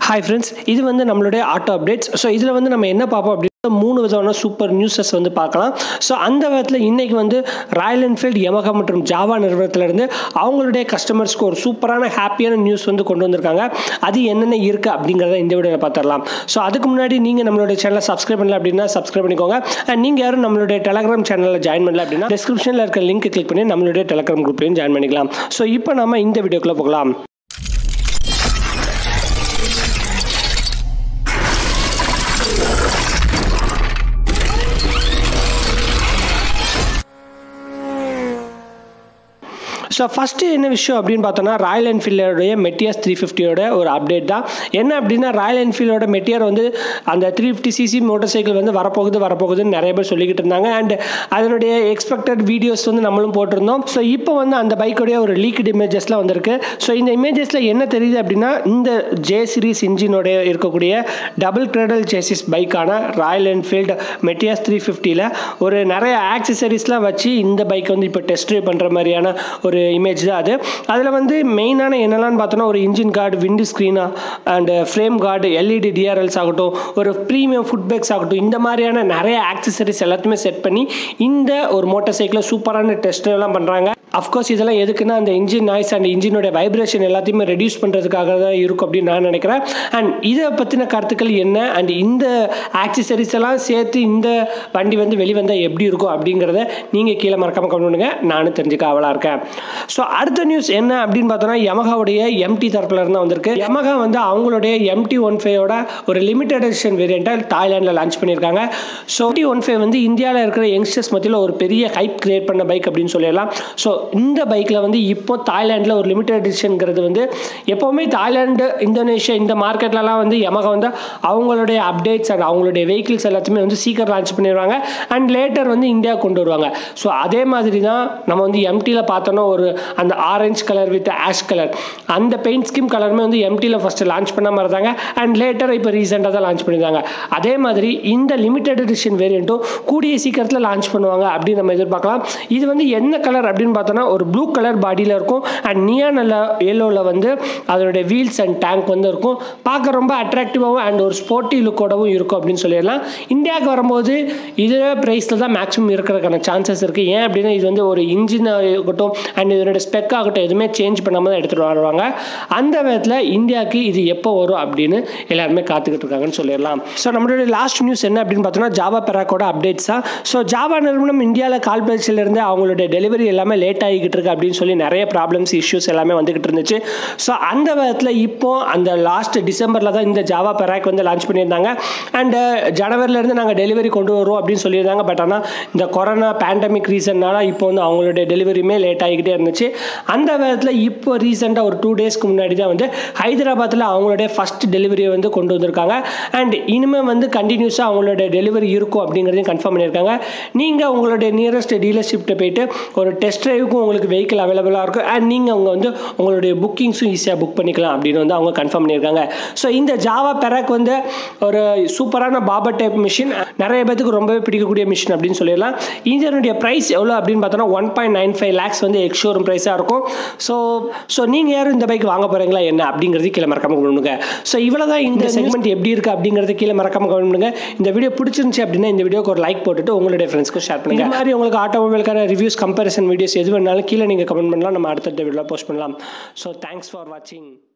hi friends இது வந்து நம்மளுடைய ஆட்டோ அப்டேட்ஸ் ஸோ இதில் வந்து நம்ம என்ன பார்ப்போம் அப்படின்னா மூணு விதமான சூப்பர் நியூஸஸ் வந்து பார்க்கலாம் ஸோ அந்த விதத்தில் இன்னைக்கு வந்து ராயல் என்ஃபீல்டு யமகா மற்றும் ஜாவா நிறுவனத்திலிருந்து அவங்களுடைய கஸ்டமர்ஸ்க்கு ஒரு சூப்பரான ஹாப்பியான நியூஸ் வந்து கொண்டு வந்திருக்காங்க அது என்னென்ன இருக்குது அப்படிங்கிறத இந்த வீடியோவில் பார்த்துடலாம் ஸோ அதுக்கு முன்னாடி நீங்கள் நம்மளுடைய சேனலை சப்ஸ்கிரைப் பண்ணல அப்படின்னா சப்ஸ்கிரைப் பண்ணிக்கோங்க அண்ட் நீங்கள் யாரும் நம்மளுடைய டெலகிராம் சேனலில் ஜாயின் பண்ணல அப்படின்னா டிஸ்கிரிப்ஷனில் இருக்க லிங்க் கிளிக் பண்ணி நம்மளுடைய டெலகிராம் குரூப்லையும் ஜாயின் பண்ணிக்கலாம் ஸோ இப்போ நம்ம இந்த வீடியோக்குள்ளே போகலாம் ஸோ ஃபஸ்ட்டு என்ன விஷயம் அப்படின்னு பார்த்தோன்னா ராயல் என்ஃபீல்டோடைய மெட்டியாஸ் த்ரீ ஃபிஃப்டியோட ஒரு அப்டேட் தான் என்ன அப்படின்னா ராயல் என்ஃபீல்டோட மெட்டியர் வந்து அந்த three fifty CC motorcycle வந்து வரப்போகுது வரப்போகுதுன்னு நிறைய பேர் சொல்லிக்கிட்டு இருந்தாங்க அண்ட் அதனுடைய எக்ஸ்பெக்டட் வீடியோஸ் வந்து நம்மளும் போட்டிருந்தோம் ஸோ இப்போ வந்து அந்த பைக்கோடைய ஒரு லீக்டு இமேஜஸ்லாம் வந்திருக்கு ஸோ இந்த இமேஜஸில் என்ன தெரியுது அப்படின்னா இந்த ஜே சீரிஸ் இன்ஜினோடைய இருக்கக்கூடிய டபுள் கிரெடல் சேசிஸ் பைக்கான ராயல் என்ஃபீல்டு மெட்டியாஸ் த்ரீ ஃபிஃப்டியில் ஒரு நிறைய ஆக்சசரிஸ்லாம் வச்சு இந்த பைக் வந்து இப்போ டெஸ்ட் ட்ரைவ் பண்ணுற மாதிரியான ஒரு இமேஜ் தான் அது அதில் வந்து மெயினான என்னெல்லாம் பார்த்தோன்னா ஒரு இன்ஜின் கார்டு விண்டு ஸ்க்ரீனா and frame guard LED DRLs ஆகட்டும் ஒரு ப்ரீமியம் ஃபுட் பேக்ஸ் ஆகட்டும் இந்த மாதிரியான நிறைய ஆக்சசரிஸ் எல்லாத்தையுமே செட் பண்ணி இந்த ஒரு மோட்டார் சைக்கிளை சூப்பரான டெஸ்ட் எல்லாம் பண்ணுறாங்க அஃப்கோர்ஸ் இதெல்லாம் எதுக்குன்னா அந்த இன்ஜின் நாய்ஸ் அண்ட் இன்ஜினோட வைப்ரேஷன் எல்லாத்தையுமே ரெடியூஸ் பண்ணுறதுக்காக தான் இருக்கும் அப்படின்னு நான் நினைக்கிறேன் அண்ட் இதை பற்றின கருத்துக்கள் என்ன அண்ட் இந்த ஆக்சசரிஸ் எல்லாம் சேர்த்து இந்த வண்டி வந்து வெளிவந்தால் எப்படி இருக்கும் அப்படிங்கிறத நீங்கள் கீழே மறக்காமல் கமெண்ட் பண்ணுங்க நானும் தெரிஞ்சுக்க அவளாக இருக்கேன் ஸோ அடுத்த நியூஸ் என்ன அப்படின்னு பார்த்தோன்னா யமகாவுடைய எம்டி தரப்புல இருந்தால் வந்திருக்கு யமகா வந்து அவங்களுடைய எம்டி ஒன் ஃபைவோட ஒரு லிமிடெட் எடிஷன் வேரியண்ட்டை தாய்லாண்டில் லான்ச் பண்ணியிருக்காங்க ஸோ எம்டி ஒன் ஃபைவ் வந்து இந்தியாவில் இருக்கிற யங்ஸ்டர்ஸ் மத்தியில் ஒரு பெரிய ஹைப் கிரியேட் பண்ண பைக் அப்படின்னு சொல்லலாம் ஸோ இந்த பைக்கில் வந்து இப்போ தாய்லாண்டில் ஒரு லிமிடெட் எடிஷனுங்கிறது வந்து எப்போவுமே தாய்லாண்டு இந்தோனேஷியா இந்த மார்க்கெட்லலாம் வந்து யமகா வந்து அவங்களுடைய அப்டேட்ஸ் அண்ட் அவங்களுடைய வெஹிக்கிள்ஸ் எல்லாத்தையுமே வந்து சீக்கிரம் லான்ச் பண்ணிடுவாங்க அண்ட் லேட்டர் வந்து இந்தியா கொண்டு வருவாங்க ஸோ அதே மாதிரி தான் நம்ம வந்து எம்டியில் பார்த்தோன்னா ஒரு அந்த orange colour with ash colour அந்த பெயிண்ட் ஸ்கீம் கலருமே வந்து எம்டியில் ஃபஸ்ட்டு லான்ச் பண்ண மாதிரி இருந்தாங்க அண்ட் லேட்டர் இப்போ ரீசெண்டாக தான் லான்ச் பண்ணியிருந்தாங்க அதே மாதிரி இந்த லிமிடெட் எடிஷன் வேரியண்ட்டும் கூடிய சீக்கிரத்தில் லான்ச் பண்ணுவாங்க அப்படின்னு நம்ம எதிர்பார்க்கலாம் இது வந்து என்ன கலர் அப்படின்னு பார்த்தோன்னா ஒரு ப்ளூ கலர் பாடியில் இருக்கும் அண்ட் நியா நல்ல எல்லோவில் வந்து அதனுடைய வீல்ஸ் அண்ட் டேங்க் வந்து இருக்கும் பார்க்க ரொம்ப அட்ராக்டிவாகவும் அண்ட் ஒரு ஸ்போர்ட்டி லுக்கோடவும் இருக்கும் அப்படின்னு சொல்லிடலாம் இந்தியாவுக்கு வரும்போது இதே ப்ரைஸில் தான் மேக்ஸிமம் இருக்கிறதுக்கான சான்சஸ் இருக்குது ஏன் அப்படின்னா இது வந்து ஒரு இன்ஜின் ஆகட்டும் அண்ட் இதனுடைய ஸ்பெக் ஆகட்டும் எதுவுமே சேஞ்ச் பண்ணாமல் தான் எடுத்துகிட்டு வருவாங்க அந்த விதத்தில் இந்தியாவுக்கு இது எப்போ வரும் அப்படின்னு எல்லாருமே காத்துக்கிட்டு இருக்காங்கன்னு சொல்லிடலாம் ஸோ நம்மளுடைய லாஸ்ட் நியூஸ் என்ன அப்படின்னு பார்த்தோம்னா ஜாவா பெராக்கோட அப்டேட்ஸ் தான் ஸோ ஜாவா நிறுவனம் இந்தியாவில் கால் இருந்து அவங்களுடைய டெலிவரி எல்லாமே லேட் ஆகிக்கிட்டு இருக்கு அப்படின்னு சொல்லி நிறைய ப்ராப்ளம்ஸ் இஷ்யூஸ் எல்லாமே வந்துகிட்டு இருந்துச்சு ஸோ அந்த விதத்தில் இப்போ அந்த லாஸ்ட் டிசம்பரில் தான் இந்த ஜாவா பெராக் வந்து லான்ச் பண்ணியிருந்தாங்க அண்ட் ஜனவரிலேருந்து நாங்கள் டெலிவரி கொண்டு வருவோம் அப்படின்னு சொல்லியிருந்தாங்க பட் ஆனால் இந்த கொரோனா பேண்டமிக் ரீசன்னால இப்போ வந்து அவங்களுடைய டெலிவரியுமே லேட் ஆகிக்கிட்டே இருந்துச்சு அந்த விதத்தில் இப்போ ரீசெண்டாக ஒரு டூ டேஸ்க்கு முன்னாடி தான் வந்து ஹைதராபாத்தில் அவங்களுடைய ஃபஸ்ட் டெலிவரியை வந்து கொண்டு வந்திருக்காங்க அண்ட் இனிமேல் வந்து கண்டினியூஸாக அவங்களுடைய டெலிவரி இருக்கும் அப்படிங்கிறதையும் கன்ஃபார்ம் பண்ணியிருக்காங்க நீங்கள் உங்களுடைய நியரஸ்ட் டீலர்ஷிப்ட்ட போயிட்டு ஒரு டெஸ்ட் ட்ரைவுக்கும் உங்களுக்கு வெஹிக்கிள் அவைலபிளாக இருக்கும் அண்ட் நீங்கள் அவங்க வந்து உங்களுடைய புக்கிங்ஸும் ஈஸியாக புக் பண்ணிக்கலாம் அப்படின்னு வந்து அவங்க கன்ஃபார்ம் பண்ணியிருக்காங்க ஸோ இந்த ஜாவா பெராக் வந்து ஒரு சூப்பரான பாபர் டைப் மிஷின் நிறைய பேத்துக்கு ரொம்பவே பிடிக்கக்கூடிய மிஷின் அப்படின்னு சொல்லிடலாம் இதனுடைய ப்ரைஸ் எவ்வளோ அப்படின்னு பார்த்தோன்னா one point nine five lakhs வந்து எக்ஷோரூம் ப்ரைஸாக இருக்கும் ஸோ ஸோ நீங்கள் யாரும் இந்த பைக் வாங்க போகிறீங்களா என்ன அப்படிங்கிறது கீழே மறக்காம பண்ணுங்க ஸோ இவ்வளோ தான் இந்த செக்மெண்ட் எப்படி இருக்குது அப்படிங்கிறது கீழே மறக்காம பண்ணுங்க இந்த வீடியோ பிடிச்சிருந்துச்சு அப்படின்னா இந்த வீடியோக்கு ஒரு லைக் போட்டுட்டு உங்களுடைய ஃப்ரெண்ட்ஸ்க்கு ஷேர் பண்ணுங்க இந்த மாதிரி உங்களுக்கு ஆட்டோமொபைலுக்கான ரிவ்யூஸ் கம்பேரிசன் வீடியோஸ் எது வேணாலும் கீழே நீங்கள் கமெண்ட் பண்ணலாம் நம்ம அடுத்தடுத்த வீடியோவில் போஸ்ட் பண்ணலாம் ஸோ தேங்க்ஸ் ஃபார் வாட்சிங்